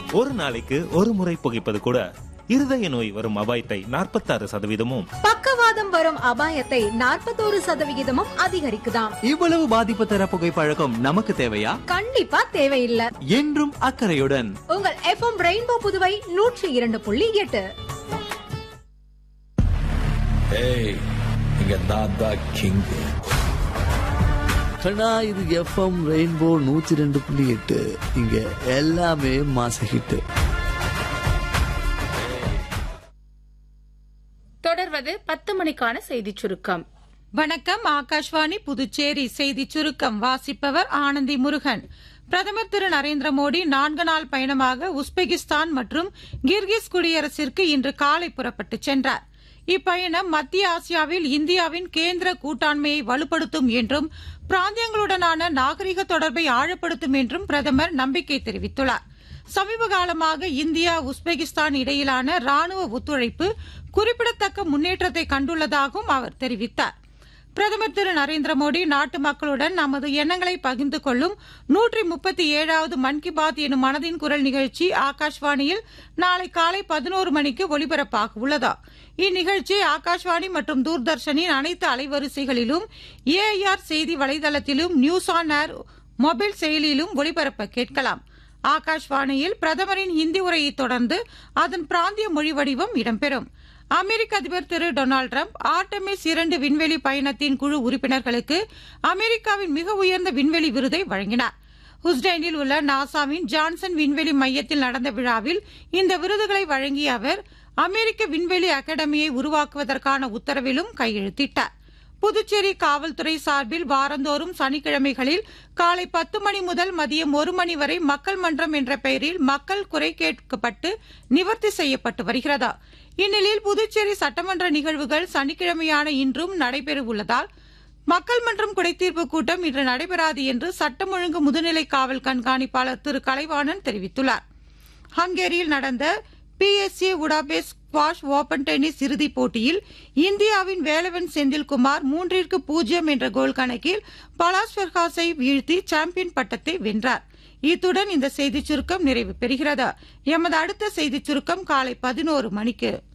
ஒரு நாளைக்கு ஒரு முறை புகைப்பது கூட இருதய நோய் வரும் அபாயத்தை நாற்பத்தாறு சதவீதமும் பக்கவாதம் வரும் அபாயத்தை நாற்பத்தோரு சதவிகிதமும் அதிகரிக்குதாம் இவ்வளவு பாதிப்பு தர புகைப்பழக்கம் நமக்கு தேவையா கண்டிப்பா தேவையில்லை என்றும் அக்கறையுடன் உங்கள் எஃப்எம் ரெயின்போ புதுவை நூற்றி இரண்டு புள்ளி எட்டு ஏய் இங்க நான் தான் கிங் கண்ணா இது எஃப்எம் ரெயின்போ நூத்தி ரெண்டு புள்ளி எட்டு இங்க எல்லாமே மாச ஹிட்டு தொடர்வது பத்து மணிக்கான செய்திச் சுருக்கம் வணக்கம் ஆகாஷ்வாணி புதுச்சேரி செய்தி சுருக்கம் வாசிப்பவர் ஆனந்தி முருகன் பிரதமர் திரு நரேந்திர மோடி நான்கு நாள் பயணமாக உஸ்பெகிஸ்தான் மற்றும் கிர்கிஸ் குடியரசிற்கு இன்று காலை புறப்பட்டுச் சென்றார் இப்பயணம் மத்திய ஆசியாவில் இந்தியாவின் கேந்திர கூட்டாண்மையை வலுப்படுத்தும் என்றும் பிராந்தியங்களுடனான நாகரிக தொடர்பை ஆழப்படுத்தும் என்றும் பிரதமர் நம்பிக்கை தெரிவித்துள்ளார் சமீப காலமாக இந்தியா உஸ்பெகிஸ்தான் இடையிலான ராணுவ ஒத்துழைப்பு குறிப்பிடத்தக்க முன்னேற்றத்தை கண்டுள்ளதாகவும் அவர் தெரிவித்தார் பிரதமர் திரு நரேந்திர மோடி நாட்டு மக்களுடன் நமது எண்ணங்களை பகிர்ந்து கொள்ளும் நூற்றி முப்பத்தி ஏழாவது மன் கி பாத் எனும் மனதின் குரல் நிகழ்ச்சி ஆகாஷ்வாணியில் நாளை காலை பதினோரு மணிக்கு ஒலிபரப்பாக உள்ளதா இந்நிகழ்ச்சி ஆகாஷ்வாணி மற்றும் தூர்தர்ஷனின் அனைத்து அலைவரிசைகளிலும் ஏஐஆர் செய்தி வலைதளத்திலும் நியூஸ் ஆன் ஏர் மொபைல் செயலியிலும் ஒலிபரப்ப கேட்கலாம் ஆகாஷ்வாணியில் பிரதமரின் ஹிந்தி உரையை தொடர்ந்து அதன் பிராந்திய மொழி வடிவம் இடம்பெறும் அமெரிக்க அதிபர் திரு டொனால்டு டிரம்ப் ஆர்டமிஸ் இரண்டு விண்வெளி பயணத்தின் குழு உறுப்பினர்களுக்கு அமெரிக்காவின் மிக உயர்ந்த விண்வெளி விருதை வழங்கினார் ஹுஸ்டைனில் உள்ள நாசாவின் ஜான்சன் விண்வெளி மையத்தில் நடந்த விழாவில் இந்த விருதுகளை வழங்கிய அவர் அமெரிக்க விண்வெளி அகாடமியை உருவாக்குவதற்கான உத்தரவிலும் கையெழுத்திட்டார் புதுச்சேரி காவல்துறை சார்பில் வாரந்தோறும் சனிக்கிழமைகளில் காலை பத்து மணி முதல் மதியம் ஒரு மணி வரை மக்கள் மன்றம் என்ற பெயரில் மக்கள் குறை கேட்கப்பட்டு நிவர்த்தி செய்யப்பட்டு வருகிறதா இந்நிலையில் புதுச்சேரி சட்டமன்ற நிகழ்வுகள் சனிக்கிழமையான இன்றும் நடைபெறவுள்ளதால் மக்கள் மன்றம் குடைத்தீர்ப்பு கூட்டம் இன்று நடைபெறாது என்று சட்டம் ஒழுங்கு முதுநிலை காவல் கண்காணிப்பாளர் திரு கலைவாணன் தெரிவித்துள்ளார் ஹங்கேரியில் நடந்த BSC Budapest squash open tennis இறுதிப் போட்டியில் இந்தியாவின் வேலவன் செந்தில்குமார் மூன்றிற்கு பூஜ்ஜியம் என்ற கோல் கணக்கில் பலாஸ் ஃபெர்காஸை வீழ்த்தி சாம்பியன் பட்டத்தை வென்றார் இத்துடன் இந்த செய்திச் சுருக்கம் நிறைவு பெறுகிறது எமது அடுத்த செய்திச் சுருக்கம் காலை பதினோரு மணிக்கு